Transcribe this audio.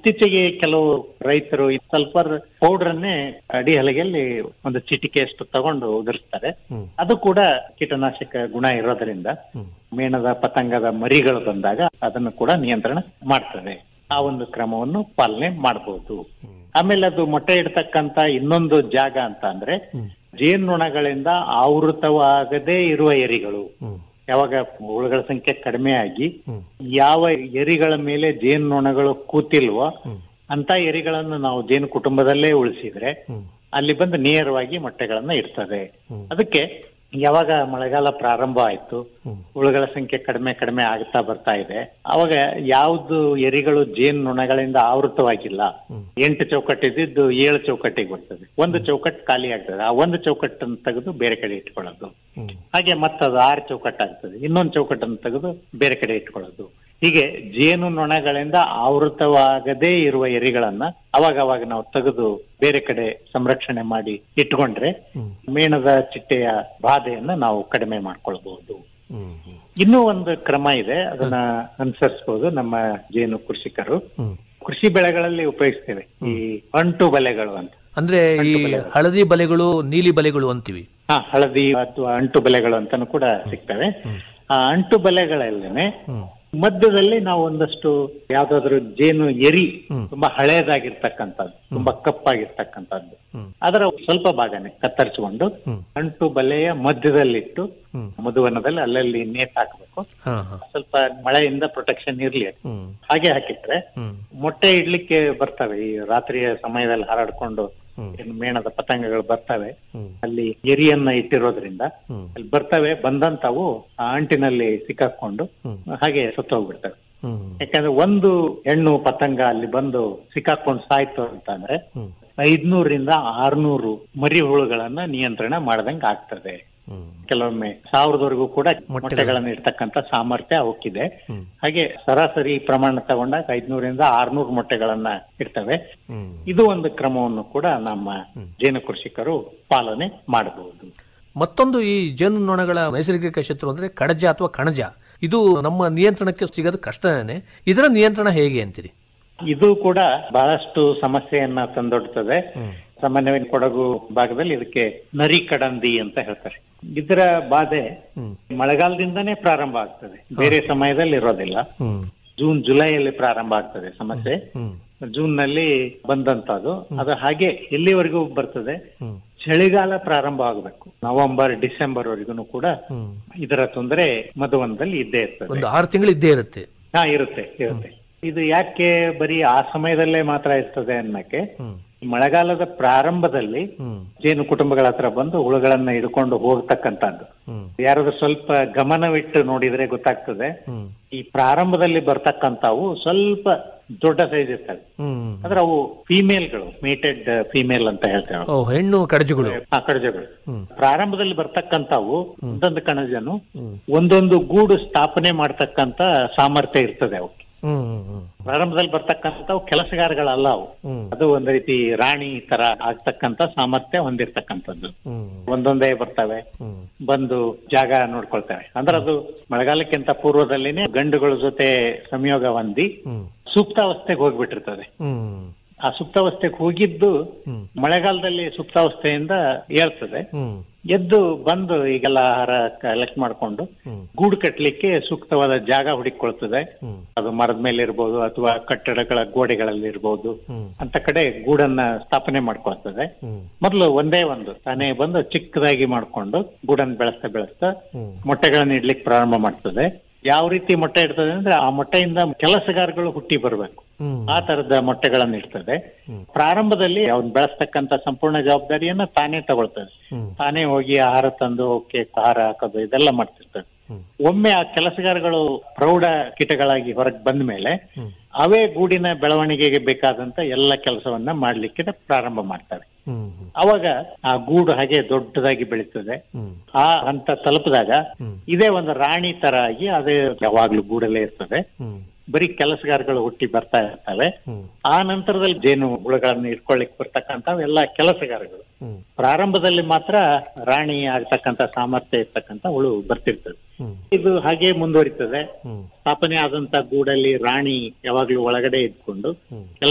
ಇತ್ತೀಚೆಗೆ ಕೆಲವು ರೈತರು ಈ ಸಲ್ಫರ್ ಪೌಡರ್ ಅನ್ನೇ ಅಡಿ ಹಲಗೆಯಲ್ಲಿ ಒಂದು ಚಿಟಿಕೆಯಷ್ಟು ತಗೊಂಡು ಉದುರಿಸ್ತಾರೆ ಹ್ಮ್. ಅದು ಕೂಡ ಕೀಟನಾಶಕ ಗುಣ ಇರೋದ್ರಿಂದ ಮೇಣದ ಪತಂಗದ ಮರಿಗಳು ಬಂದಾಗ ಅದನ್ನು ಕೂಡ ನಿಯಂತ್ರಣ ಮಾಡ್ತದೆ ಆ ಒಂದು ಕ್ರಮವನ್ನು ಪಾಲನೆ ಮಾಡಬಹುದು ಆಮೇಲೆ ಅದು ಮೊಟ್ಟೆ ಇಡ್ತಕ್ಕಂತ ಇನ್ನೊಂದು ಜಾಗ ಅಂತ ಅಂದ್ರೆ ಜೇನುನೊಣಗಳಿಂದ ಆವೃತವಾಗದೇ ಇರುವ ಎರಿಗಳು ಯಾವಾಗ ಹುಳುಗಳ ಸಂಖ್ಯೆ ಕಡಿಮೆ ಆಗಿ ಯಾವ ಎರಿಗಳ ಮೇಲೆ ಜೇನುನೊಣಗಳು ಕೂತಿಲ್ವೋ ಅಂತ ಎರಿಗಳನ್ನು ನಾವು ಜೇನು ಕುಟುಂಬದಲ್ಲೇ ಉಳಿಸಿದ್ರೆ ಅಲ್ಲಿ ಬಂದು ನೇರವಾಗಿ ಮೊಟ್ಟೆಗಳನ್ನ ಇಡ್ತದೆ ಅದಕ್ಕೆ ಯಾವಾಗ ಮಳೆಗಾಲ ಪ್ರಾರಂಭ ಆಯ್ತು ಹುಳುಗಳ ಸಂಖ್ಯೆ ಕಡಿಮೆ ಕಡಿಮೆ ಆಗ್ತಾ ಬರ್ತಾ ಇದೆ ಅವಾಗ ಯಾವ್ದು ಎರಿಗಳು ಜೇನು ನೊಣಗಳಿಂದ ಆವೃತವಾಗಿಲ್ಲ ಎಂಟು ಚೌಕಟ್ಟು ಇದ್ದಿದ್ದು ಏಳು ಚೌಕಟ್ಟಿಗೆ ಬರ್ತದೆ ಒಂದು ಚೌಕಟ್ಟು ಖಾಲಿ ಆಗ್ತದೆ ಆ ಒಂದು ಚೌಕಟ್ಟನ್ನು ತೆಗೆದು ಬೇರೆ ಕಡೆ ಇಟ್ಕೊಳ್ಳೋದು ಹಾಗೆ ಮತ್ತದು ಆರು ಚೌಕಟ್ಟು ಆಗ್ತದೆ ಇನ್ನೊಂದು ಚೌಕಟ್ಟನ್ನು ತೆಗೆದು ಬೇರೆ ಕಡೆ ಇಟ್ಕೊಳ್ಳೋದು ಹೀಗೆ ಜೇನು ನೊಣಗಳಿಂದ ಆವೃತವಾಗದೇ ಇರುವ ಎರಿಗಳನ್ನ ಅವಾಗ ಅವಾಗ ನಾವು ತೆಗೆದು ಬೇರೆ ಕಡೆ ಸಂರಕ್ಷಣೆ ಮಾಡಿ ಇಟ್ಕೊಂಡ್ರೆ ಮೇಣದ ಚಿಟ್ಟೆಯ ಬಾಧೆಯನ್ನ ನಾವು ಕಡಿಮೆ ಮಾಡ್ಕೊಳ್ಬಹುದು ಇನ್ನೂ ಒಂದು ಕ್ರಮ ಇದೆ ಅದನ್ನ ಅನುಸರಿಸಬಹುದು ನಮ್ಮ ಜೇನು ಕೃಷಿಕರು ಕೃಷಿ ಬೆಳೆಗಳಲ್ಲಿ ಉಪಯೋಗಿಸ್ತೇವೆ ಈ ಅಂಟು ಬಲೆಗಳು ಅಂತ ಅಂದ್ರೆ ಈ ಹಳದಿ ಬಲೆಗಳು ನೀಲಿ ಬಲೆಗಳು ಅಂತೀವಿ ಹಾ ಹಳದಿ ಅಥವಾ ಅಂಟು ಬಲೆಗಳು ಅಂತಾನು ಕೂಡ ಸಿಗ್ತವೆ ಆ ಅಂಟು ಬಲೆಗಳಲ್ಲೇನೆ ಮಧ್ಯದಲ್ಲಿ ನಾವು ಒಂದಷ್ಟು ಯಾವ್ದಾದ್ರು ಜೇನು ಎರಿ ತುಂಬಾ ಹಳೇದಾಗಿರ್ತಕ್ಕಂಥದ್ದು ತುಂಬಾ ಕಪ್ಪಾಗಿರ್ತಕ್ಕಂಥದ್ದು ಅದರ ಸ್ವಲ್ಪ ಭಾಗನೆ ಕತ್ತರಿಸಿಕೊಂಡು ಅಂಟು ಬಲೆಯ ಮಧ್ಯದಲ್ಲಿಟ್ಟು ಮಧುವನದಲ್ಲಿ ಅಲ್ಲಲ್ಲಿ ನೇತ್ ಹಾಕ್ಬೇಕು ಹಾ ಹಾ ಸ್ವಲ್ಪ ಮಳೆಯಿಂದ ಪ್ರೊಟೆಕ್ಷನ್ ಇರ್ಲಿ ಅದು. ಹಾಗೆ ಹಾಕಿಟ್ರೆ ಮೊಟ್ಟೆ ಇಡ್ಲಿಕ್ಕೆ ಬರ್ತವೆ ಈ ರಾತ್ರಿಯ ಸಮಯದಲ್ಲಿ ಹಾರಾಡ್ಕೊಂಡು ಏನು ಮೇಣದ ಪತಂಗಗಳು ಬರ್ತವೆ ಅಲ್ಲಿ ಎರಿಯನ್ನ ಇಟ್ಟಿರೋದ್ರಿಂದ ಅಲ್ಲಿ ಬರ್ತವೆ ಬಂದಂತವು ಆ ಅಂಟಿನಲ್ಲಿ ಸಿಕ್ಕಾಕೊಂಡು ಹಾಗೆ ಸತ್ತು ಹೋಗ್ಬಿಡ್ತವೆ ಯಾಕಂದ್ರೆ ಒಂದು ಹೆಣ್ಣು ಪತಂಗ ಅಲ್ಲಿ ಬಂದು ಸಿಕ್ಕಾಕೊಂಡು ಸಾಯ್ತು ಅಂತಂದ್ರೆ ಐದ್ನೂರಿಂದ ಆರ್ನೂರು ಮರಿ ಹುಳುಗಳನ್ನ ನಿಯಂತ್ರಣ ಮಾಡ್ದಂಗ ಆಗ್ತದೆ ಕೆಲವೊಮ್ಮೆ ಸಾವಿರದವರೆಗೂ ಕೂಡ ಮೊಟ್ಟೆಗಳನ್ನ ಇರ್ತಕ್ಕಂತ ಸಾಮರ್ಥ್ಯ ಅವಕ್ಕಿದೆ ಹಾಗೆ ಸರಾಸರಿ ಪ್ರಮಾಣ ತಗೊಂಡಾಗ ಐದ್ನೂರಿಂದ ಆರ್ನೂರು ಮೊಟ್ಟೆಗಳನ್ನ ಇರ್ತವೆ ಇದು ಒಂದು ಕ್ರಮವನ್ನು ಕೂಡ ನಮ್ಮ ಜೇನು ಕೃಷಿಕರು ಪಾಲನೆ ಮಾಡಬಹುದು ಮತ್ತೊಂದು ಈ ಜೇನು ನೊಣಗಳ ನೈಸರ್ಗಿಕ ಶತ್ರು ಅಂದ್ರೆ ಕಡಜ ಅಥವಾ ಕಣಜ ಇದು ನಮ್ಮ ನಿಯಂತ್ರಣಕ್ಕೆ ಸಿಗೋದು ಕಷ್ಟನೇ ಇದರ ನಿಯಂತ್ರಣ ಹೇಗೆ ಅಂತೀರಿ ಇದು ಕೂಡ ಬಹಳಷ್ಟು ಸಮಸ್ಯೆಯನ್ನ ತಂದೊಡ್ತದೆ ಸಾಮಾನ್ಯವಾಗಿ ಕೊಡಗು ಭಾಗದಲ್ಲಿ ಇದಕ್ಕೆ ನರಿ ಕಡಂದಿ ಅಂತ ಹೇಳ್ತಾರೆ ಇದರ ಬಾಧೆ ಮಳೆಗಾಲದಿಂದನೇ ಪ್ರಾರಂಭ ಆಗ್ತದೆ ಬೇರೆ ಸಮಯದಲ್ಲಿ ಇರೋದಿಲ್ಲ ಜೂನ್ ಜುಲೈಯಲ್ಲಿ ಪ್ರಾರಂಭ ಆಗ್ತದೆ ಸಮಸ್ಯೆ ಜೂನ್ ನಲ್ಲಿ ಬಂದಂತದ್ದು ಅದು ಹಾಗೆ ಎಲ್ಲಿವರೆಗೂ ಬರ್ತದೆ ಚಳಿಗಾಲ ಪ್ರಾರಂಭ ಆಗಬೇಕು ನವೆಂಬರ್ ಡಿಸೆಂಬರ್ ವರೆಗೂ ಕೂಡ ಇದರ ತೊಂದರೆ ಮಧುವನದಲ್ಲಿ ಇದ್ದೇ ಇರ್ತದೆ ಒಂದು ಆರು ತಿಂಗಳು ಇದ್ದೇ ಇರುತ್ತೆ ಹಾ ಇರುತ್ತೆ ಇರುತ್ತೆ ಇದು ಯಾಕೆ ಬರೀ ಆ ಸಮಯದಲ್ಲೇ ಮಾತ್ರ ಇರ್ತದೆ ಅನ್ನಕ್ಕೆ ಮಳೆಗಾಲದ ಪ್ರಾರಂಭದಲ್ಲಿ ಜೇನು ಕುಟುಂಬಗಳ ಹತ್ರ ಬಂದು ಹುಳುಗಳನ್ನ ಹಿಡ್ಕೊಂಡು ಹೋಗ್ತಕ್ಕಂಥದ್ದು ಯಾರಾದ್ರೂ ಸ್ವಲ್ಪ ಗಮನವಿಟ್ಟು ನೋಡಿದ್ರೆ ಗೊತ್ತಾಗ್ತದೆ ಈ ಪ್ರಾರಂಭದಲ್ಲಿ ಬರ್ತಕ್ಕಂಥವು ಸ್ವಲ್ಪ ದೊಡ್ಡ ಸೈಜ್ ಇರ್ತವೆ ಅಂದ್ರೆ ಅವು ಫಿಮೇಲ್ಗಳು ಮೇಟೆಡ್ ಫಿಮೇಲ್ ಅಂತ ಹೇಳ್ತೇವೆ ಓ ಹೆಣ್ಣು ಕಡಜಗಳು ಆ ಕಣಜಗಳು ಪ್ರಾರಂಭದಲ್ಲಿ ಬರ್ತಕ್ಕಂಥವು ಒಂದೊಂದು ಕಣಜನು ಒಂದೊಂದು ಗೂಡು ಸ್ಥಾಪನೆ ಮಾಡ್ತಕ್ಕಂತ ಸಾಮರ್ಥ್ಯ ಇರ್ತದೆ ಅವಕ್ಕೆ ಹ್ಮ್ ಹ್ಮ್ ಹ್ಮ್ ಪ್ರಾರಂಭದಲ್ಲಿ ಬರ್ತಕ್ಕಂಥವು ಕೆಲಸಗಾರಗಳಲ್ಲ ಅವು ಅದು ಒಂದ್ ರೀತಿ ರಾಣಿ ತರ ಆಗ್ತಕ್ಕಂತ ಸಾಮರ್ಥ್ಯ ಹೊಂದಿರ್ತಕ್ಕಂಥದ್ದು ಒಂದೊಂದೇ ಬರ್ತವೆ ಬಂದು ಜಾಗ ನೋಡ್ಕೊಳ್ತವೆ ಅಂದ್ರೆ ಅದು ಮಳೆಗಾಲಕ್ಕಿಂತ ಪೂರ್ವದಲ್ಲಿನೇ ಗಂಡುಗಳ ಜೊತೆ ಸಂಯೋಗ ಹೊಂದಿ ಸೂಕ್ತಾವಸ್ಥೆಗೆ ಹೋಗ್ಬಿಟ್ಟಿರ್ತದೆ ಹ್ಮ್ ಆ ಸುಪ್ತಾವಸ್ಥೆಗೆ ಹೋಗಿದ್ದು ಮಳೆಗಾಲದಲ್ಲಿ ಸುಪ್ತಾವಸ್ಥೆಯಿಂದ ಹೇಳ್ತದೆ ಎದ್ದು ಬಂದು ಈಗೆಲ್ಲ ಆಹಾರ ಕಲೆಕ್ಟ್ ಮಾಡ್ಕೊಂಡು ಗೂಡು ಕಟ್ಟಲಿಕ್ಕೆ ಸೂಕ್ತವಾದ ಜಾಗ ಹುಡುಕೊಳ್ತದೆ ಅದು ಮರದ ಮೇಲೆ ಇರ್ಬೋದು ಅಥವಾ ಕಟ್ಟಡಗಳ ಗೋಡೆಗಳಲ್ಲಿ ಇರ್ಬೋದು ಅಂತ ಕಡೆ ಗೂಡನ್ನ ಸ್ಥಾಪನೆ ಮಾಡ್ಕೊಳ್ತದೆ ಮೊದಲು ಒಂದೇ ಒಂದು ತಾನೇ ಬಂದು ಚಿಕ್ಕದಾಗಿ ಮಾಡ್ಕೊಂಡು ಗೂಡನ್ನ ಬೆಳೆಸ್ತಾ ಬೆಳೆಸ್ತಾ ಮೊಟ್ಟೆಗಳನ್ನ ಇಡ್ಲಿಕ್ಕೆ ಪ್ರಾರಂಭ ಮಾಡ್ತದೆ ಯಾವ ರೀತಿ ಮೊಟ್ಟೆ ಇಡ್ತದೆ ಅಂದ್ರೆ ಆ ಮೊಟ್ಟೆಯಿಂದ ಕೆಲಸಗಾರಗಳು ಹುಟ್ಟಿ ಬರ್ಬೇಕು ಆ ತರದ ಮೊಟ್ಟೆಗಳನ್ನ ಇಡ್ತದೆ ಪ್ರಾರಂಭದಲ್ಲಿ ಅವ್ನ್ ಬೆಳೆಸ್ತಕ್ಕಂತ ಸಂಪೂರ್ಣ ಜವಾಬ್ದಾರಿಯನ್ನ ತಾನೇ ತಗೊಳ್ತದೆ ತಾನೇ ಹೋಗಿ ಆಹಾರ ತಂದು ಅವಕ್ಕೆ ಆಹಾರ ಹಾಕೋದು ಇದೆಲ್ಲ ಮಾಡ್ತಿರ್ತದೆ ಒಮ್ಮೆ ಆ ಕೆಲಸಗಾರಗಳು ಪ್ರೌಢ ಕೀಟಗಳಾಗಿ ಹೊರಗೆ ಬಂದ ಮೇಲೆ ಅವೇ ಗೂಡಿನ ಬೆಳವಣಿಗೆಗೆ ಬೇಕಾದಂತ ಎಲ್ಲ ಕೆಲಸವನ್ನ ಮಾಡ್ಲಿಕ್ಕೆ ಪ್ರಾರಂಭ ಮಾಡ್ತವೆ ಅವಾಗ ಆ ಗೂಡು ಹಾಗೆ ದೊಡ್ಡದಾಗಿ ಬೆಳೀತದೆ ಆ ಹಂತ ತಲುಪಿದಾಗ ಇದೇ ಒಂದು ರಾಣಿ ತರ ಆಗಿ ಅದೇ ಯಾವಾಗ್ಲೂ ಗೂಡಲ್ಲೇ ಇರ್ತದೆ ಬರೀ ಕೆಲಸಗಾರಗಳು ಹುಟ್ಟಿ ಬರ್ತಾ ಇರ್ತವೆ ಆ ನಂತರದಲ್ಲಿ ಜೇನು ಹುಳುಗಳನ್ನ ಇಟ್ಕೊಳ್ಳಿಕ್ ಬರ್ತಕ್ಕಂತ ಎಲ್ಲ ಕೆಲಸಗಾರಗಳು ಪ್ರಾರಂಭದಲ್ಲಿ ಮಾತ್ರ ರಾಣಿ ಆಗ್ತಕ್ಕಂತ ಸಾಮರ್ಥ್ಯ ಇರ್ತಕ್ಕಂತ ಹುಳು ಬರ್ತಿರ್ತದೆ ಇದು ಹಾಗೆ ಮುಂದುವರಿತದೆ ಸ್ಥಾಪನೆ ಆದಂತ ಗೂಡಲ್ಲಿ ರಾಣಿ ಯಾವಾಗ್ಲೂ ಒಳಗಡೆ ಇದ್ಕೊಂಡು